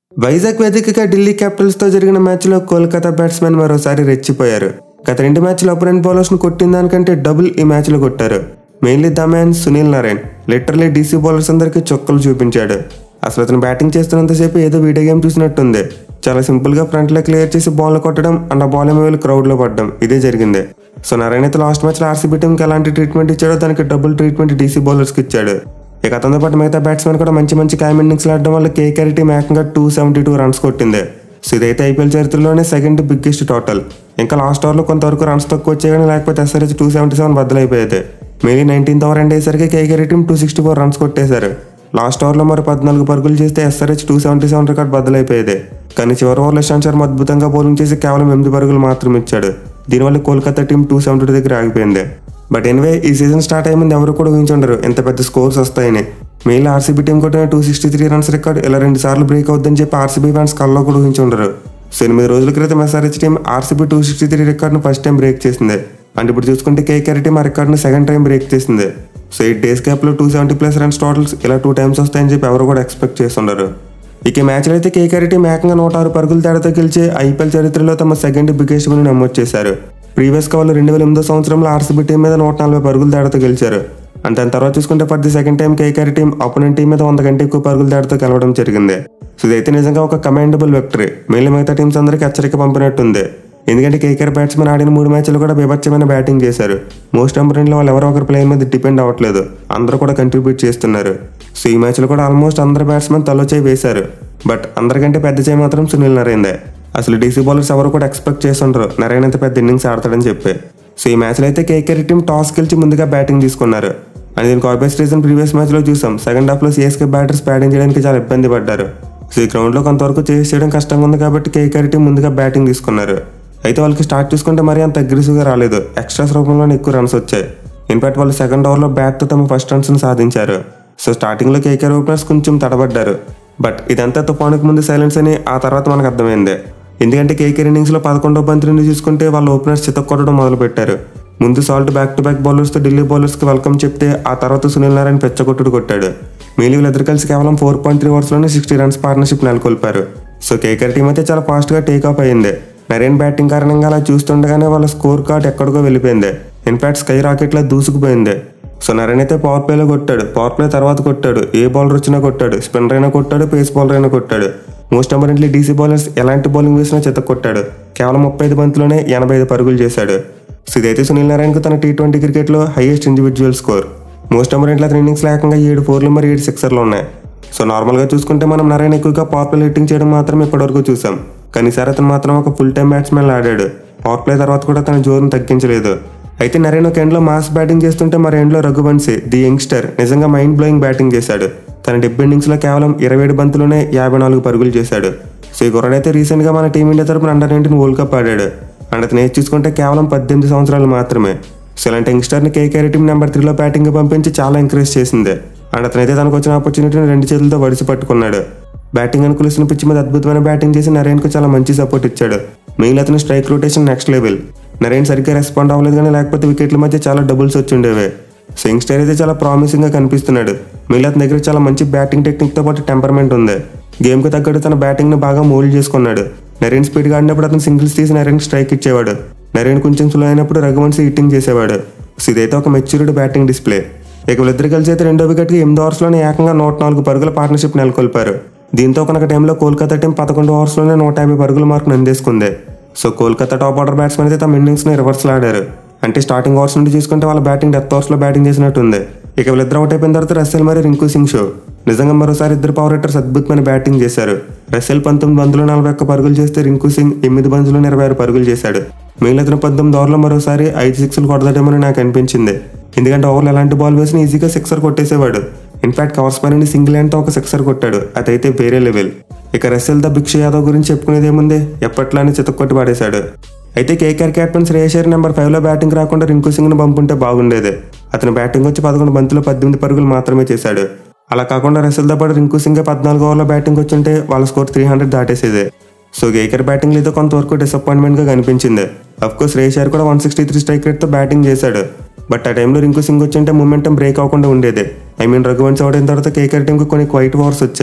వైజాగ్ వేదికగా ఢిల్లీ క్యాపిటల్స్తో జరిగిన మ్యాచ్లో కోల్కతా బ్యాట్స్మెన్ మరోసారి రెచ్చిపోయారు గత రెండు మ్యాచ్లు అపరెంట్ బౌలర్స్ను కొట్టిన దానికంటే డబుల్ ఈ మ్యాచ్లో కొట్టారు mainly the man Sunil Narayan literally DC bowlers అందరికీ చొక్కలు చూపించాడు అసలు అతను బ్యాటింగ్ చేస్తున్నంతసేపు ఏదో వీడియో గేమ్ చూసినట్టుంది చాలా సింపుల్గా ఫ్రంట్లో క్లియర్ చేసి బాల్ కొట్టడం అండ్ ఆ బాల్ ఏమో వెళ్ళి క్రౌడ్లో పడడం ఇదే జరిగింది సో నారాయణ అయితే లాస్ట్ మ్యాచ్లో ఆర్సీబీ టీంకి ఎలాంటి ట్రీట్మెంట్ ఇచ్చాడో దానికి డబుల్ ట్రీట్మెంట్ డీసీ బౌలర్స్కి ఇచ్చాడు ఇక అతనితో పాటు మిగతా బ్యాట్స్మెన్ కూడా మంచి మంచి క్యామ్ ఇన్నింగ్స్లు ఆడడం వల్ల కేకేఆర్ టీం ఏకంగా టూ సెవెంటీ టూ రన్స్ కొట్టింది సో ఇదైతే ఐపీఎల్ చరిత్రలోనే సెకండ్ బిగ్గెస్ట్ టోటల్ ఇంకా లాస్ట్ ఓవర్లో కొంతవరకు రన్స్ తక్కువ వచ్చాయి కానీ లేకపోతే ఎస్ఆర్హెచ్ టూ సెవెంటీ సెవెన్ బద్దలైపోయేది మేబీ నైన్టీన్త్ ఓవర్ ఎండ్ అయ్యేసరికి KKR team two sixty four runs కొట్టేశారు లాస్ట్ ఓవర్లో మరి పద్నాలుగు పరుగులు చేస్తే SRH two seventy seven record బద్దలైపోయేది కానీ చివరి ఓవర్లో ఇషాంత్ శర్మ అద్భుతంగా బౌలింగ్ చేసి కేవలం ఎనిమిది పరుగులు మాత్రం ఇచ్చాడు దీనివల్ల Kolkata team two seventy two దగ్గర ఆగిపోయింది బట్ ఎనివే ఈ సీజన్ స్టార్ట్ అయ్యే ముందు ఎవరు కూడా ఊహించుండరు ఎంత పెద్ద స్కోర్స్ వస్తాయని మెయిన్ ఆర్సీబీ టీం కొట్టిన two sixty three runs record ఇలా రెండు సార్లు బ్రేక్ అవుద్దని చెప్పి ఆర్సీబీ ఫ్యాన్స్ కల్లో కూడా ఊహించుండరు సో ఎనిమిది రోజుల క్రితం SRH team RCB two sixty three రికార్డ్ను ఫస్ట్ టైం బ్రేక్ చేసింది అండ్ ఇప్పుడు చూసుకుంటే కేకేఆర్ టీం ఆ రికార్డ్ను సెకండ్ టైం బ్రేక్ చేసింది సో ఎయిట్ డేస్ గ్యాప్లో two seventy plus runs totals ఇలా టూ టైమ్స్ వస్తాయని చెప్పి ఎవరు కూడా ఎక్స్పెక్ట్ చేస్తున్నారు ఇక ఈ మ్యాచ్లో అయితే కేకేఆర్ టీం ఏకంగా నూట ఆరు పరుగుల తేడాతో గెలిచి ఐపీఎల్ చరిత్రలో తమ సెకండ్ బిగ్గెస్ట్ విన్ నమోదు చేశారు ప్రీవియస్గా వాళ్ళు రెండు వేల ఎనిమిదో సంవత్సరంలో ఆర్సీబీ టీం మీద నూట నలభై పరుగుల తేడాతో గెలిచారు అండ్ దాని తర్వాత చూసుకుంటే for the second time KKR team opponent team మీద వంద కంటే ఎక్కువ పరుగుల తేడాతో గెలవడం జరిగింది సో ఇదైతే నిజంగా ఒక కమాండబుల్ విక్టరీ మిగిలిన మిగతా టీమ్స్ అందరికీ హెచ్చరిక పంపినట్టుంది ఎందుకంటే కేకేఆర్ బ్యాట్స్మెన్ ఆడిన మూడు మ్యాచ్లు కూడా బీభత్సమైన బ్యాటింగ్ చేశారు మోస్ట్ ఇంపార్టెంట్లో వాళ్ళు ఎవరో ఒకరు ప్లేయర్ మీద డిపెండ్ అవ్వట్లేదు అందరూ కూడా కంట్రిబ్యూట్ చేస్తున్నారు సో ఈ మ్యాచ్లో కూడా ఆల్మోస్ట్ అందరు బ్యాట్స్మెన్ తలో చేయి వేశారు బట్ అందరికంటే పెద్ద చేయి మాత్రం సునీల్ నరేందే అసలు డీసీ బౌలర్స్ ఎవరు కూడా ఎక్స్పెక్ట్ చేస్తుంటారు నరేన్ అంత పెద్ద ఇన్నింగ్స్ ఆడతాడని చెప్పి సో ఈ మ్యాచ్లో అయితే కేకేఆర్ టీం టాస్ గెలిచి ముందుగా బ్యాటింగ్ తీసుకున్నారు అండ్ దీనికి ఆబ్వియస్ రీజన్ ప్రీవియస్ మ్యాచ్లో చూసాం సెకండ్ హాఫ్లో సిఎస్కే బ్యాటర్స్ బ్యాటింగ్ చేయడానికి చాలా ఇబ్బంది పడ్డారు సో ఈ గ్రౌండ్లో కొంతవరకు చేసి చేయడం కష్టంగా ఉంది కాబట్టి కేకేఆర్ టీం ముందుగా బ్యాటింగ్ తీసుకున్నారు అయితే వాళ్ళకి స్టార్ట్ చూసుకుంటే మరీ అంత అగ్రెసివ్గా రాలేదు ఎక్స్ట్రాస్ రూపంలోనే ఎక్కువ రన్స్ వచ్చాయి ఇన్ఫాక్ట్ వాళ్ళు సెకండ్ ఓవర్లో బ్యాట్తో తమ ఫస్ట్ రన్స్ని సాధించారు సో స్టార్టింగ్లో కేకేఆర్ ఓపెనర్స్ కొంచెం తడబడ్డారు బట్ ఇదంతా తుఫానుకు ముందు సైలెన్స్ అని ఆ తర్వాత మనకు అర్థమైంది ఎందుకంటే కేకేఆర్ ఇన్నింగ్స్లో పదకొండో బంతి నుండి చూసుకుంటే వాళ్ళ ఓపెనర్స్ చితక్కొట్టడం మొదలుపెట్టారు ముందు సాల్ట్ బ్యాక్ టు బ్యాక్ బౌలర్స్తో ఢిల్లీ బౌలర్స్కి వెల్కమ్ చెప్తే ఆ తర్వాత సునీల్ నారాయణ పెచ్చగొట్టుడు కొట్టాడు మిగిలిన వీళ్ళిద్దరు కలిసి కేవలం ఫోర్ పాయింట్ త్రీ ఓవర్స్లోనే సిక్స్టీ రన్స్ పార్ట్నర్షిప్ నెలకొల్పారు సో కేకేఆర్ టీం అయితే చాలా ఫాస్ట్గా టేక్ ఆఫ్ అయింది నరేన్ బ్యాటింగ్ కారణంగా అలా చూస్తుండగానే వాళ్ళ స్కోర్ కార్డ్ ఎక్కడికో వెళ్ళిపోయింది ఇన్ఫాక్ట్ స్కై రాకెట్లా దూసుకుపోయింది సో నరేన్ అయితే పవర్ ప్లేలో కొట్టాడు పవర్ ప్లే తర్వాత కొట్టాడు ఏ బౌలర్ వచ్చినా కొట్టాడు స్పిన్నర్ అయినా కొట్టాడు పేస్ బౌలర్ అయినా కొట్టాడు మోస్ట్ ఇంపార్టెంట్లీ డీసీ బౌలర్స్ ఎలాంటి బౌలింగ్ వేసినా చెత్త కొట్టాడు కేవలం ముప్పై ఐదు బంతులోనే ఎనభై ఐదు పరుగులు చేశాడు సో ఇదైతే సునీల్ నారాయణకు తన టీ ట్వంటీ క్రికెట్లో highest individual score most importantly అతని ఇన్నింగ్స్ ఏకంగా ఏడు ఫోర్లు మరి ఏడు సిక్సర్లు ఉన్నాయి సో నార్మల్గా చూసుకుంటే మనం నారాయణ ఎక్కువగా పవర్ ప్లే హిట్టింగ్ చేయడం మాత్రం ఇప్పటివరకు చూసాం కానీ ఈసారి అతను మాత్రం ఒక ఫుల్ టైం బ్యాట్స్మెన్ ఆడాడు పవర్ ప్లే తర్వాత కూడా తన జోరును తగ్గించలేదు అయితే నరేన్ ఒక ఎండ్లో మాస్ బ్యాటింగ్ చేస్తుంటే మరి ఎండ్లో రఘువంశీ ది యంగ్స్టర్ నిజంగా మైండ్ బ్లోయింగ్ బ్యాటింగ్ చేశాడు తన డెబ్బై ఇన్నింగ్స్లో కేవలం ఇరవై ఏడు బంతులోనే యాభై నాలుగు పరుగులు చేశాడు సో ఈ కుర్రాడైతే రీసెంట్గా మన టీమిండియా తరపున అండర్ నైన్టీన్ వరల్డ్ కప్ ఆడాడు అండ్ అతను ఏజ్ చూసుకుంటే కేవలం పద్దెనిమిది సంవత్సరాలు మాత్రమే సో ఇలాంటి యంగ్స్టర్ని కేకేఆర్ టీం నెంబర్ త్రీలో బ్యాటింగ్ పంపించి చాలా ఎంకరేజ్ చేసింది అండ్ అతనైతే తనకు వచ్చిన ఆపర్చునిటీని రెండు చేతులతో వడిసి పట్టుకున్నాడు బ్యాటింగ్ అనుకూలిస్తున్న పిచ్ మీద అద్భుతమైన బ్యాటింగ్ చేసి నరేన్కు చాలా మంచి సపోర్ట్ ఇచ్చాడు మెయిన్ అతని strike rotation next level Narine సరిగ్గా రెస్పాండ్ అవ్వలేదు కానీ లేకపోతే వికెట్ల మధ్య చాలా డబుల్స్ వచ్చి ఉండేవి సో యంగ్స్టర్ అయితే చాలా ప్రామిసింగ్గా కనిపిస్తున్నాడు మెయిన్ అతని దగ్గర చాలా మంచి బ్యాటింగ్ టెక్నిక్తో పాటు టెంపర్మెంట్ ఉంది గేమ్కి తగ్గట్టు తన బ్యాటింగ్ని బాగా మోల్డ్ చేసుకున్నాడు నరేన్ స్పీడ్గా ఆడినప్పుడు అతను సింగిల్స్ తీసి నరేన్ స్ట్రైక్ ఇచ్చేవాడు నరేన్ కొంచెం స్లో అయినప్పుడు రఘువంశీ హిట్టింగ్ చేసేవాడు సో ఇదైతే ఒక మెచ్యూర్డ్ బ్యాటింగ్ డిస్ప్లే ఇక వీళ్ళిద్దరు కలిసి అయితే రెండో వికెట్కి ఎనిమిది ఓవర్స్లోనే ఏకంగా నూట నాలుగు పరుగుల పార్ట్నర్షిప్ నెలకొల్పారు దీంతో కనుక టైంలో కోల్కతా టీం పదకొండు ఓవర్స్లోనే నూట యాభై పరుగుల మార్కును అందేసుకుంది so Kolkata top order batsmen అయితే తమ ఇన్నింగ్స్ని రివర్స్లో ఆడారు అంటే స్టార్టింగ్ ఓవర్స్ నుండి చూసుకుంటే వాళ్ళ బ్యాటింగ్ డెత్ ఓవర్స్లో బ్యాటింగ్ చేసినట్టుంది ఇక వీళ్ళిద్దరు అవుట్ అయిపోయిన తర్వాత రస్సెల్ మరి రింకు సింగ్ షో నిజంగా మరోసారి ఇద్దరు పవర్ హిట్టర్స్ అద్భుతమైన బ్యాటింగ్ చేశారు రస్సెల్ పంతొమ్మిది బంతులు నలభై ఒక్క పరుగులు చేస్తే రింకు సింగ్ ఎనిమిది బంతులు ఇరవై ఆరు పరుగులు చేశాడు మిగిలిన ఇతను పంతొమ్మిది ఓవర్లో మరోసారి ఐదు సిక్స్లు కొడతాడేమని నాకు అనిపించింది ఎందుకంటే ఓవర్లో ఎలాంటి బాల్ వేసినా ఈజీగా సిక్సర్ కొట్టేసేవాడు ఇన్ఫాక్ట్ కవర్స్ పైన సింగిల్ హ్యాండ్తో ఒక సిక్సర్ కొట్టాడు అదైతే వేరే లెవెల్ ఇక రసెల్ ద భిక్ష యాదవ్ గురించి చెప్పుకునేది ఏముంది ఎప్పట్లానే చితక్కొట్టి పాడేశాడు అయితే కేకేఆర్ క్యాప్టెన్ శ్రేయశర్ నెంబర్ ఫైవ్లో బ్యాటింగ్ రాకుండా రింకు సింగ్ను పంపుంటే బాగుండేది అతని బ్యాటింగ్ వచ్చి పదకొండు బంతులు పద్దెనిమిది పరుగులు మాత్రమే చేశాడు అలా కాకుండా రసెల్తో పాటు రింకు సింగ్ పద్నాలుగు ఓవర్లో బ్యాటింగ్ వచ్చుంటే వాళ్ళ స్కోర్ త్రీ హండ్రెడ్ దాటేసేదే సో గేకర్ బ్యాటింగ్ లేదో కొంతవరకు డిసప్పాయింట్మెంట్గా కనిపించింది కోర్స్ రేషార్ కూడా వన్ సిక్స్టీ త్రీ స్ట్రైక్ రేట్తో బ్యాటింగ్ చేశాడు బట్ ఆ టైంలో రింకు సింగ్ వచ్చింటే మూమెంటం బ్రేక్ అవ్వకుండా ఉండేది ఐ మీన్ రఘువంశ్ అవుట్ అయిన తర్వాత కేకర్ టీంకి కొన్ని క్వైట్ ఓవర్స్ వచ్చాయి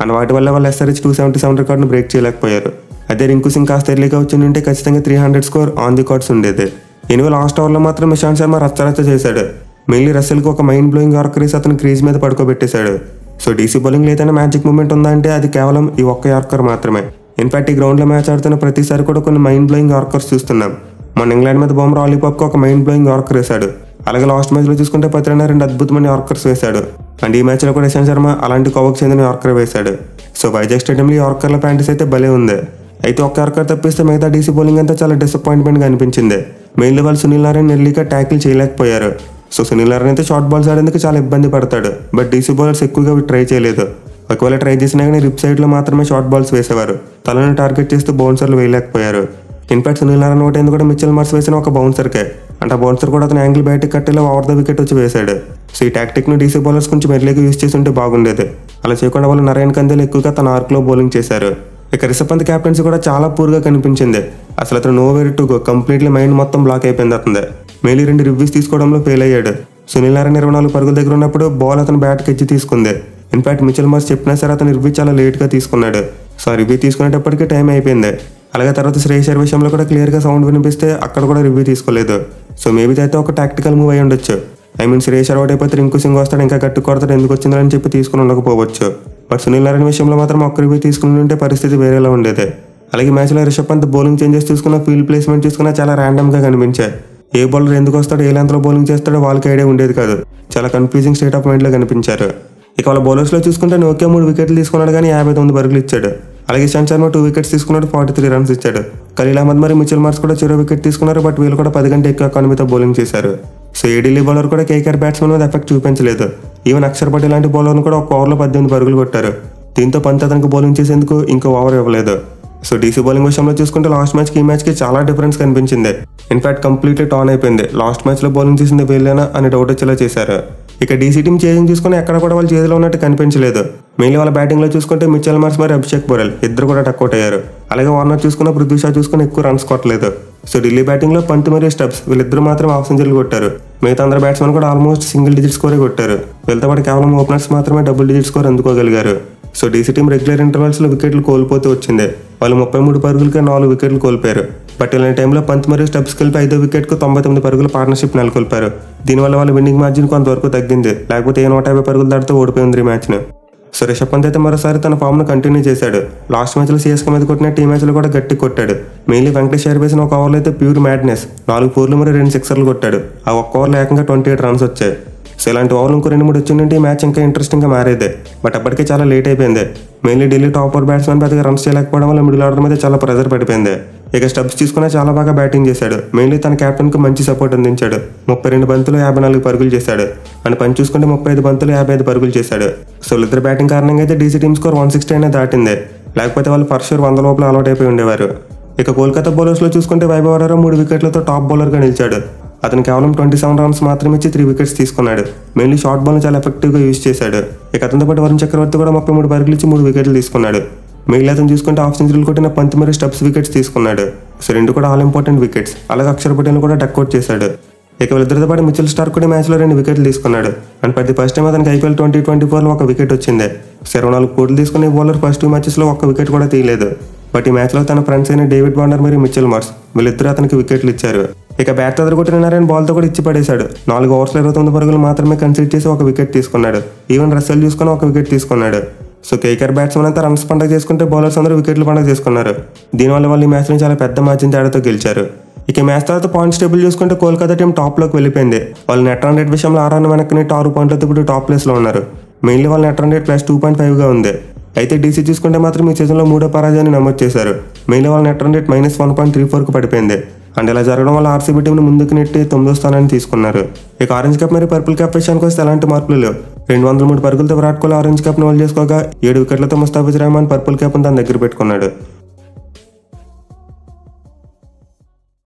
అండ్ వాటి వల్ల వాళ్ళు ఎస్ఆర్హెచ్ టూ సెవెంటీ సెవెన్ రికార్డును బ్రేక్ చేయలేకపోయారు అదే రింకు సింగ్ కాస్త ఎర్లీగా వచ్చి ఉంటే ఖచ్చితంగా three hundred score on the cards ఉండేది ఎనివే లాస్ట్ ఓవర్లో మాత్రం ఇషాంత్ శర్మ రచ్చరచ్చ చేశాడు మెయిన్లీ రసెల్కి ఒక మైండ్ బ్లోయింగ్ యార్కర్ వేసి అతను క్రీజ్ మీద పడుకోబెట్టేశాడు సో డీసీ బౌలింగ్ ఏదైనా మ్యాజిక్ మూమెంట్ ఉందా అంటే అది కేవలం ఈ ఒక్క యార్కర్ మాత్రమే ఇన్ఫాక్ట్ ఈ గ్రౌండ్లో మ్యాచ్ ఆడుతున్న ప్రతిసారి కూడా కొన్ని మైండ్ బ్లోయింగ్ యార్కర్స్ చూస్తున్నాం మన ఇంగ్లాండ్ మీద బొమ్మరా ఆలీపాప్కి ఒక మైండ్ బ్లోయింగ్ యార్కర్ వేశాడు అలాగే లాస్ట్ మ్యాచ్లో చూసుకుంటే పత్రిన రెండు అద్భుతమైన యార్కర్స్ వేశాడు అండ్ ఈ మ్యాచ్లో కూడా ఇషాంత్ శర్మ అలాంటి కోవకు చెందిన యార్కర్ వేశాడు సో వైజాగ్ స్టేడియంలో ఈ యార్కర్ల ప్రాక్టీస్ అయితే భలే ఉంది అయితే ఒక్క యార్కర్ తప్పిస్తే మిగతా డీసీ బౌలింగ్ అంతా చాలా డిసప్పాయింట్మెంట్గా అనిపించింది మెయిన్లీ వాళ్ళు సునీల్ నారాయణ ఎర్లీగా ట్యాకిల్ చేయలేకపోయారు సో సునీల్ నారాయణ అయితే షార్ట్ బాల్స్ ఆడేందుకు చాలా ఇబ్బంది పడతాడు బట్ డీసీ బౌలర్స్ ఎక్కువగా అవి ట్రై చేయలేదు ఒకవేళ ట్రై చేసినా కానీ రిప్ సైడ్లో మాత్రమే షార్ట్ బాల్స్ వేసేవారు తలను టార్గెట్ చేస్తూ బౌన్సర్లు వేయలేకపోయారు ఇన్ఫాక్ట్ సునీల్ నారాయణ ఒకటి ఎందుకు కూడా మిచ్చల్ మార్స్ వేసిన ఒక బౌన్సర్కే అంటే ఆ బౌన్సర్ కూడా అతను యాంగిల్ బయటకు కట్టేలా ఓవర్ ద వికెట్ వచ్చి వేశాడు సో ఈ టాక్టిక్ను డీసీ బౌలర్స్ కొంచెం ఎర్లీగా యూస్ చేసి ఉంటే బాగుండేది అలా చేయకుండా వాళ్ళు నారాయణ కందేలు ఎక్కువగా తన ఆర్క్లో బౌలింగ్ చేశారు ఇక రిషబ్ పంత్ క్యాప్టెన్సీ కూడా చాలా పూర్గా కనిపించింది అసలు అతను no where to go completely mind మొత్తం బ్లాక్ అయిపోయింది అతను మేలీ రెండు రివ్యూస్ తీసుకోవడంలో ఫెయిల్ అయ్యాడు సునీల్ నారాయణ ఇరవై నాలుగు పరుగుల దగ్గర ఉన్నప్పుడు బాల్ అతను బ్యాట్కి ఎచ్చి తీసుకుంది ఇన్ఫాక్ట్ మిచిల్ మార్స్ చెప్పినా సరే అతను రివ్యూ చాలా లేట్గా తీసుకున్నాడు సో రివ్యూ తీసుకునేటప్పటికి టైం అయిపోయింది అలాగే తర్వాత శ్రేయస్ అయ్యర్ విషయంలో కూడా క్లియర్గా సౌండ్ వినిపిస్తే అక్కడ కూడా రివ్యూ తీసుకోలేదు సో మేబీ అయితే ఒక టాక్టికల్ మూవ్ అయి ఉండొచ్చు ఐ మీన్ శ్రేయస్ అవుట్ అయిపోతే రింకు సింగ్ వస్తాడు ఇంకా గట్టి కొడతాడు ఎందుకు వచ్చిందని చెప్పి తీసుకుని ఉండకపోవచ్చు బట్ సునీల్ నారాయణ విషయంలో మాత్రం ఒక్క రివ్యూ తీసుకుని ఉంటే పరిస్థితి వేరేలా ఉండేది అలాగే మ్యాచ్లో రిషబ్ పంత్ బౌలింగ్ చేంజెస్ చూసుకున్న ఫీల్డ్ ప్లేస్మెంట్ చూసుకున్నా చాలా ర్యాండమ్గా కనిపించాయి ఏ బౌలర్ ఎందుకు వస్తాడో ఏ లెంత్లో బౌలింగ్ చేస్తాడో వాళ్ళకి ఐడియా ఉండేది కాదు చాలా కన్ఫ్యూజింగ్ స్టేట్ ఆఫ్ మైండ్లో కనిపించారు ఇక వాళ్ళ బౌలర్స్లో చూసుకుంటే నోకే మూడు వికెట్లు తీసుకున్నాడు కానీ యాభై తొమ్మిది పరుగులు ఇచ్చాడు అలాగే ఇషాంత్ శర్మ టూ వికెట్స్ తీసుకున్నాడు ఫార్టీ త్రీ రన్స్ ఇచ్చాడు ఖలీల్ అహ్మద్ మరి మిచిల్ మార్స్ కూడా చెరో వికెట్ తీసుకున్నారు బట్ వీళ్ళు కూడా పది గంట ఎక్కువ ఎకానమీతో బౌలింగ్ చేశారు సో ఏ ఢిల్లీ బౌలర్ కూడా కేకేఆర్ బ్యాట్స్మెన్ మీద ఎఫెక్ట్ చూపించలేదు ఈవెన్ అక్షర్ పటేల్ లాంటి బౌలర్ను కూడా ఒక ఓవర్లో పద్దెనిమిది పరుగులు కొట్టారు దీంతో పంత్ అతనికి బౌలింగ్ చేసేందుకు ఇంకో ఓవర్ ఇవ్వలేదు సో డీసీ బౌలింగ్ విషయంలో చూసుకుంటే లాస్ట్ మ్యాచ్కి ఈ మ్యాచ్కి చాలా డిఫరెన్స్ కనిపించింది ఇన్ఫాక్ట్ కంప్లీట్లీ టాన్ అయిపోయింది లాస్ట్ మ్యాచ్లో బౌలింగ్ చేసింది వీళ్ళేనా అని డౌట్ వచ్చేలా చేశారు ఇక డీసీ టీం చేంజ్ చూసుకుని ఎక్కడ కూడా వాళ్ళ చేతిలో ఉన్నట్టు కనిపించలేదు మెయిన్లీ వాళ్ళ బ్యాటింగ్లో చూసుకుంటే మిచెల్ మార్స్ మరి అభిషేక్ బొరెల్ ఇద్దరు కూడా టక్అవుట్ అయ్యారు అలాగే వార్నర్ చూసుకున్న పృథ్వీ షా చూసుకుని ఎక్కువ రన్స్ కొట్టలేదు సో ఢిల్లీ బ్యాటింగ్లో పంత్ మరియు స్టబ్స్ వీళ్ళిద్దరు మాత్రం హాఫ్ సెంచరీలు కొట్టారు మిగతా అందరు బ్యాట్స్మెన్ కూడా ఆల్మోస్ట్ సింగిల్ డిజిట్ స్కోరే కొట్టారు వీళ్ళతో పాటు కేవలం ఓపెనర్స్ మాత్రమే డబుల్ డిజిట్ స్కోర్ అందుకోగలిగారు సో డీసీ టీం రెగ్యులర్ ఇంటర్వెల్స్లో వికెట్లు కోల్పోతూ వచ్చింది వాళ్ళు ముప్పై మూడు పరుగులకే నాలుగు వికెట్లు కోల్పోయారు బట్ ఇలాంటి టైంలో పంత్ మరియు స్టెప్స్ కలిపి ఐదో వికెట్కు తొంభై తొమ్మిది పరుగుల పార్ట్నర్షిప్ నెలకొల్పారు దీనివల్ల వాళ్ళ విన్నింగ్ మార్జిన్ కొంతవరకు తగ్గింది లేకపోతే ఏ నూట యాభై పరుగులు దాటితో ఓడిపోయింది ఈ మ్యాచ్ను సో రిషబ్ పంత్ అయితే మరోసారి తన ఫామ్ను కంటిన్యూ చేశాడు లాస్ట్ మ్యాచ్లో సిఎస్కే మీద కొట్టిన టీ మ్యాచ్లో కూడా గట్టి కొట్టాడు మెయిన్లీ వెంకటేష్ అయ్యర్ వేసిన ఒక ఓవర్లో అయితే ప్యూర్ మ్యాడ్నెస్ నాలుగు ఫోర్లు మరియు రెండు సిక్సర్లు కొట్టాడు ఆ ఒక్క ఓవర్లో ఏకంగా ట్వంటీ ఎయిట్ రన్స్ వచ్చాయి సో ఇలాంటి ఓవర్లు ఇంకో రెండు మూడు వచ్చిందంటే ఈ మ్యాచ్ ఇంకా ఇంట్రెస్టింగ్గా మారేదే బట్ అప్పటికే చాలా లేట్ అయిపోయింది mainly Delhi top over batsmen పెద్దగా రన్స్ చేయలేకపోవడం వల్ల మిడిల్ ఆర్డర్ మీద చాలా ప్రెజర్ పడిపోయింది ఇక స్టబ్స్ తీసుకున్నా చాలా బాగా బ్యాటింగ్ చేశాడు మెయిన్లీ తన కెప్టెన్కి మంచి సపోర్ట్ అందించాడు ముప్పై రెండు బంతులు యాభై నాలుగు పరుగులు చేశాడు అని పని చూసుకుంటే ముప్పై ఐదు బంతులు యాభై ఐదు పరుగులు చేశాడు సో ఇద్దరు బ్యాటింగ్ కారణంగా అయితే DC team score one sixty అయినా దాటింది లేకపోతే వాళ్ళు ఫస్ట్ షూర్ వంద లోపల అలౌట్ అయిపోయి ఉండేవారు ఇక కోల్కతా బౌలర్స్లో చూసుకుంటే వైభవ్ వరారా మూడు వికెట్లతో టాప్ బౌలర్గా నిలిచాడు అతను కేవలం ట్వంటీ సెవెన్ రన్స్ మాత్రమే ఇచ్చి త్రీ వికెట్స్ తీసుకున్నాడు మెయిన్లీ షార్ట్ బాల్ చాలా ఎఫెక్టివ్గా యూజ్ చేశాడు ఇక అతనితో పాటు వరుణ్ చక్రవర్తి కూడా ముప్పై మూడు పరుగులు ఇచ్చి మూడు వికెట్లు తీసుకున్నాడు మిగిలిన అతను చూసుకుంటే హాఫ్ సెంచరీలు కొట్టిన పంత్ మరియు స్టెప్స్ వికెట్స్ తీసుకున్నాడు సో రెండు కూడా ఆల్ ఇంపార్టెంట్ వికెట్స్ అలాగే అక్షర్ పటేల్ కూడా డక్అవుట్ చేశాడు ఇక వీళ్ళిద్దరితో పాటు మిచిల్ స్టార్ కూడా మ్యాచ్లో రెండు వికెట్లు తీసుకున్నాడు అండ్ ప్రతి ఫస్ట్ టైం అతనికి ఐపీఎల్ ట్వంటీ ట్వంటీ ఫోర్లో ఒక వికెట్ వచ్చింది సో ఇరవై నాలుగు కోట్లు తీసుకునే బౌలర్ ఫస్ట్ టూ మ్యాచెస్లో ఒక్క వికెట్ కూడా తీయలేదు బట్ ఈ మ్యాచ్లో తన ఫ్రెండ్స్ అయిన డేవిడ్ వార్నర్ మరియు మిచెల్ మార్స్ వీళ్ళిద్దరూ అతనికి వికెట్లు ఇచ్చారు ఇక బ్యాట్ ఎదురుకొట్టిన నారాయణ బాల్తో కూడా ఇచ్చి పడేశాడు నాలుగు ఓవర్స్లో ఇరవై తొమ్మిది పరుగులు మాత్రమే కన్సిడర్ చేసి ఒక వికెట్ తీసుకున్నాడు ఈవెన్ రస్సెల్ చూసుకొని ఒక వికెట్ తీసుకున్నాడు సో కేకర్ బ్యాట్స్మెన్ అంతా రన్స్ పండగ చేసుకుంటే బౌలర్స్ అందరూ వికెట్లు పండగ చేసుకున్నారు దీనివల్ల వాళ్ళు ఈ మ్యాచ్ని చాలా పెద్ద మార్జిన్ తేడాతో గెలిచారు ఇక ఈ మ్యాచ్ తర్వాత పాయింట్స్ టేబుల్ చూసుకుంటే కోల్కతా టీం టాప్లోకి వెళ్ళిపోయింది వాళ్ళు నెట్ రన్ రేట్ విషయంలో ఆరు రన్ వెనక్కి ఆరు పాయింట్లతో ఇప్పుడు టాప్ ప్లేస్లో ఉన్నారు మెయిన్లీ వాళ్ళ net run rate plus two point ఫైవ్గా ఉంది అయితే డీసీ చూసుకుంటే మాత్రం ఈ సీజన్లో మూడో పరాజయాన్ని నమోదు చేశారు మెయిన్లీ వాళ్ళ net run rate minus one point three ఫోర్కి పడిపోయింది అండ్ ఇలా జరగడం వల్ల ఆర్సీబీ టీంని ముందుకు నెట్టి తొమ్మిదో స్థానాన్ని తీసుకున్నారు ఇక ఆరెంజ్ కప్ మరియు పర్పుల్ కప్ విషయానికి వస్తే ఎలాంటి మార్పులు లేవు రెండు వందల మూడు పరుగులతో విరాట్ కోహ్లీ ఆరెంజ్ కప్ను వాళ్ళు చేసుకోగా ఏడు వికెట్లతో ముస్తాఫిజ్ రహమాన్ పర్పుల్ కప్ను తన దగ్గర పెట్టుకున్నాడు